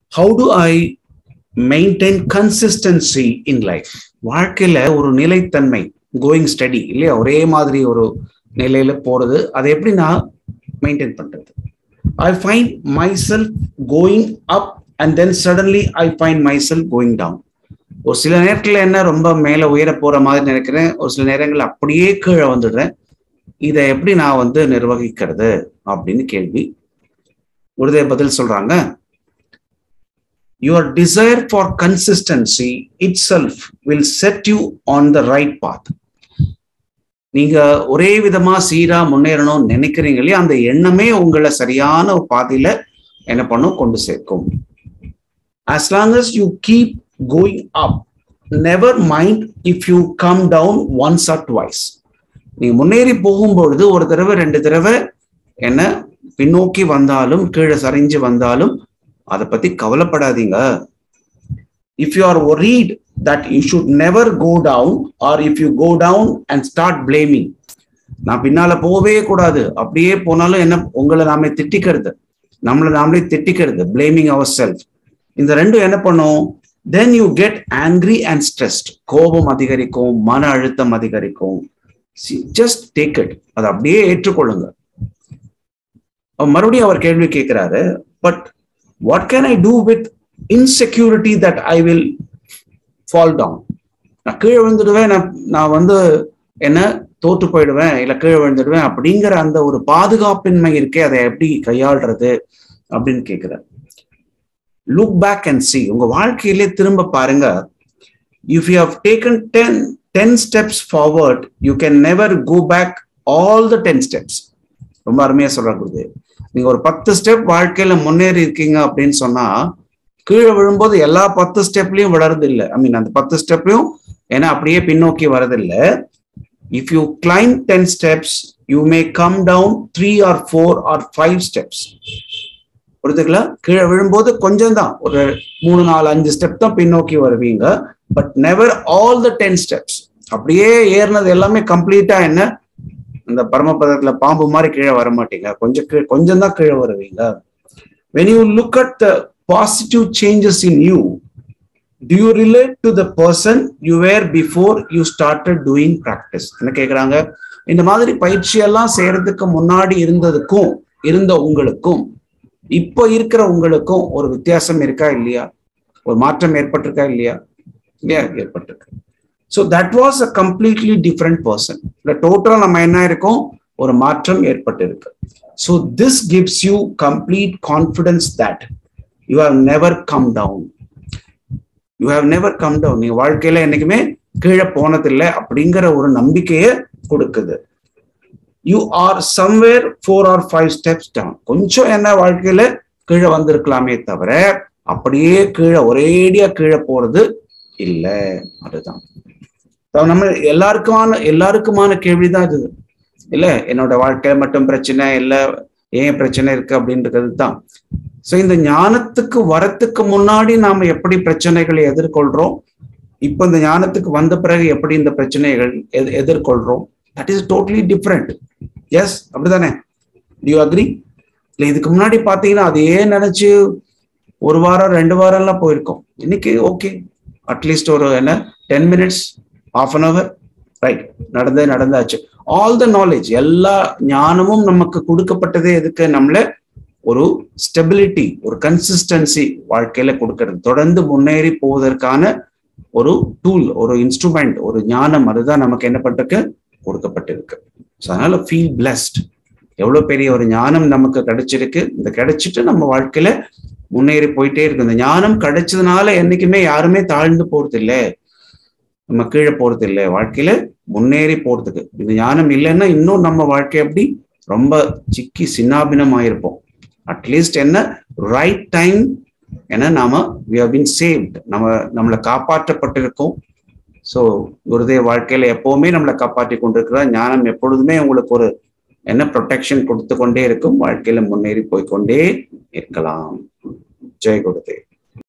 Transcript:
how to I maintain consistency in life வாழ்க்கையில ஒரு நிலைத்தன்மை கோயிங் ஸ்டடி இல்லையா ஒரே மாதிரி ஒரு நிலையில போறது அதை எப்படி நான் மெயின்டைன் பண்றது I find myself going up and then suddenly I find myself going down ஒரு சில நேரத்துல என்ன ரொம்ப மேல உயர போற மாதிரி நினைக்கிறேன் ஒரு சில நேரங்கள் அப்படியே கீழே வந்துடுறேன் இதை எப்படி நான் வந்து நிர்வகிக்கிறது அப்படின்னு கேள்வி குருதேவ பதில் சொல்றாங்க your desire for consistency itself will set you on the right path நீங்க ஒரே விதமா சீரா முன்னேறணும்னு நினைக்கிறீங்க இல்லையா அந்த எண்ணமே உங்களை சரியான ஒரு பாதையில என்ன பண்ணும் கொண்டு சேர்க்கும் as long as you keep going up never mind if you come down once or twice நீங்க முன்னேறி போகும்பொழுது ஒரு தடவை ரெண்டு தடவை என்ன பின்னோக்கி வந்தாலும் கீழே சரிஞ்சு வந்தாலும் அதை பத்தி கவலைப்படாதீங்க if you are worried that you should never go down or if you go down and start blaming நான் பின்னால போகவே கூடாது அப்படியே போனாலும் என்ன உங்களை நாமே திட்டிக்கிறது நம்மளை நாமளே திட்டிக்கிறது பிளேமிங் அவர் செல்ஃப் இந்த ரெண்டும் என்ன பண்ணும் then you get angry and stressed கோபம் அதிகரிக்கும் மன அழுத்தம் அதிகரிக்கும் ஜஸ்ட் டேக் இட் அதை அப்படியே ஏற்றுக்கொள்ளுங்க மறுபடியும் அவர் கேள்வி கேட்கிறாரு but what can I do with insecurity that I will fall down நான் கீழே விழுந்துடுவேன் நான் நான் வந்து என்ன தோற்று போயிடுவேன் இல்லை கீழே விழுந்துடுவேன் அப்படிங்கிற அந்த ஒரு பாதுகாப்பின்மை இருக்கே அதை எப்படி கையாள்றது அப்படின்னு கேட்கிறார் லுக் பேக் அண்ட் சி உங்க வாழ்க்கையிலே திரும்ப பாருங்க if you have taken ten ten steps forward you can never go back all the ten steps ரொம்ப அருமையா சொல்றாங்க குருதே நீங்க ஒரு பத்து ஸ்டெப் வாழ்க்கையில முன்னேறி இருக்கீங்க அப்படின்னு சொன்னா கீழே விழும்போது எல்லா பத்து ஸ்டெப்லயும் விழறது இல்லை ஐ மீன் அந்த பத்து ஸ்டெப்லயும் ஏன்னா அப்படியே பின்னோக்கி வரதில்லை if you climb ten steps you may come down three or four or five steps புரிஞ்சுங்களா கீழே விழும்போது கொஞ்சம் தான் ஒரு மூணு நாலு அஞ்சு ஸ்டெப் தான் பின்னோக்கி வருவீங்க but never all the ten steps அப்படியே ஏறினது எல்லாமே கம்ப்ளீட்டா என்ன இந்த பரமபதத்துல பாம்பு மாதிரி கீழே வர மாட்டீங்க கொஞ்சம் கீழே கொஞ்சம் தான் கீழே வருவீங்க when you look at the positive changes in you to you relate to the person you were before you started doing practice என்ன கேட்குறாங்க இந்த மாதிரி பயிற்சியெல்லாம் செய்யறதுக்கு முன்னாடி இருந்ததுக்கும் இருந்த உங்களுக்கும் இப்போ இருக்கிற உங்களுக்கும் ஒரு வித்தியாசம் இருக்கா இல்லையா ஒரு மாற்றம் ஏற்பட்டிருக்கா இல்லையா இல்லையா ஏற்பட்டிருக்கு so that was a completely different person இல்லை டோட்டலாக நம்ம என்ன இருக்கோம் ஒரு மாற்றம் ஏற்பட்டிருக்கு so this gives you complete confidence that you have never come down you have never come down நீங்க வாழ்க்கையில என்னைக்குமே கீழே போனதில்லை அப்படிங்கிற ஒரு நம்பிக்கையை கொடுக்குது you are somewhere four or five steps down கொஞ்சம் என்ன வாழ்க்கையில கீழே வந்திருக்கலாமே தவிர அப்படியே கீழே ஒரேடியா கீழே போறது இல்லை அதுதான் நம்ம எல்லாருக்குமான எல்லாருக்குமான கேள்விதான் இது இல்ல என்னோட வாழ்க்கையில மட்டும் பிரச்சனை இல்லை ஏன் பிரச்சனை இருக்கு அப்படின்றது தான் ஸோ இந்த ஞானத்துக்கு வரத்துக்கு முன்னாடி நாம எப்படி பிரச்சனைகளை எதிர்கொள்றோம் இப்போ இந்த ஞானத்துக்கு வந்த பிறகு எப்படி இந்த பிரச்சனைகள் எதிர்கொள்றோம் that is totally different yes அப்படிதானே யூ அக்ரி இல்லை இதுக்கு முன்னாடி பார்த்தீங்கன்னா அதையே நினைச்சு ஒரு வாரம் ரெண்டு வாரம்லாம் போயிருக்கோம் இன்னைக்கு ஓகே அட்லீஸ்ட் ஒரு என்ன ten minutes of an hour right நடந்தே நடந்தாச்சு ஆல் த நாலேஜ் எல்லா ஞானமும் நமக்கு கொடுக்கப்பட்டதே எதுக்கு நம்மள ஒரு ஸ்டெபிலிட்டி ஒரு கன்சிஸ்டன்சி வாழ்க்கையில கொடுக்கறது தொடர்ந்து முன்னேறி போவதற்கான ஒரு டூல் ஒரு இன்ஸ்ட்ருமெண்ட் ஒரு ஞானம் அதுதான் நமக்கு என்ன பண்றதுக்கு கொடுக்கப்பட்டிருக்கு ஸோ அதனால ஃபீல் பிளஸ்ட் எவ்வளவு பெரிய ஒரு ஞானம் நமக்கு கிடைச்சிருக்கு இந்த கிடைச்சிட்டு நம்ம வாழ்க்கையில முன்னேறி போயிட்டே இருக்கு இந்த ஞானம் கிடைச்சதுனால என்னைக்குமே யாருமே தாழ்ந்து போறது இல்லை நம்ம கீழே போறது இல்லை வாழ்க்கையில முன்னேறி போறதுக்கு இந்த ஞானம் இல்லைன்னா இன்னும் நம்ம வாழ்க்கை அப்படி ரொம்ப சிக்கி சின்னாபினம் ஆயிருப்போம் அட்லீஸ்ட் என்ன ரைட் டைம் ஏன்னா நாம வி ஹவ் பின் சேவ்ட் நம்ம நம்மளை காப்பாற்றப்பட்டிருக்கோம் ஸோ குருதேவ வாழ்க்கையில எப்பவுமே நம்மளை காப்பாற்றி கொண்டிருக்கிறார் ஞானம் எப்பொழுதுமே உங்களுக்கு ஒரு என்ன ப்ரொடெக்ஷன் கொடுத்து கொண்டே இருக்கும் வாழ்க்கையில முன்னேறி போய்கொண்டே இருக்கலாம் ஜெய் குருதேவ்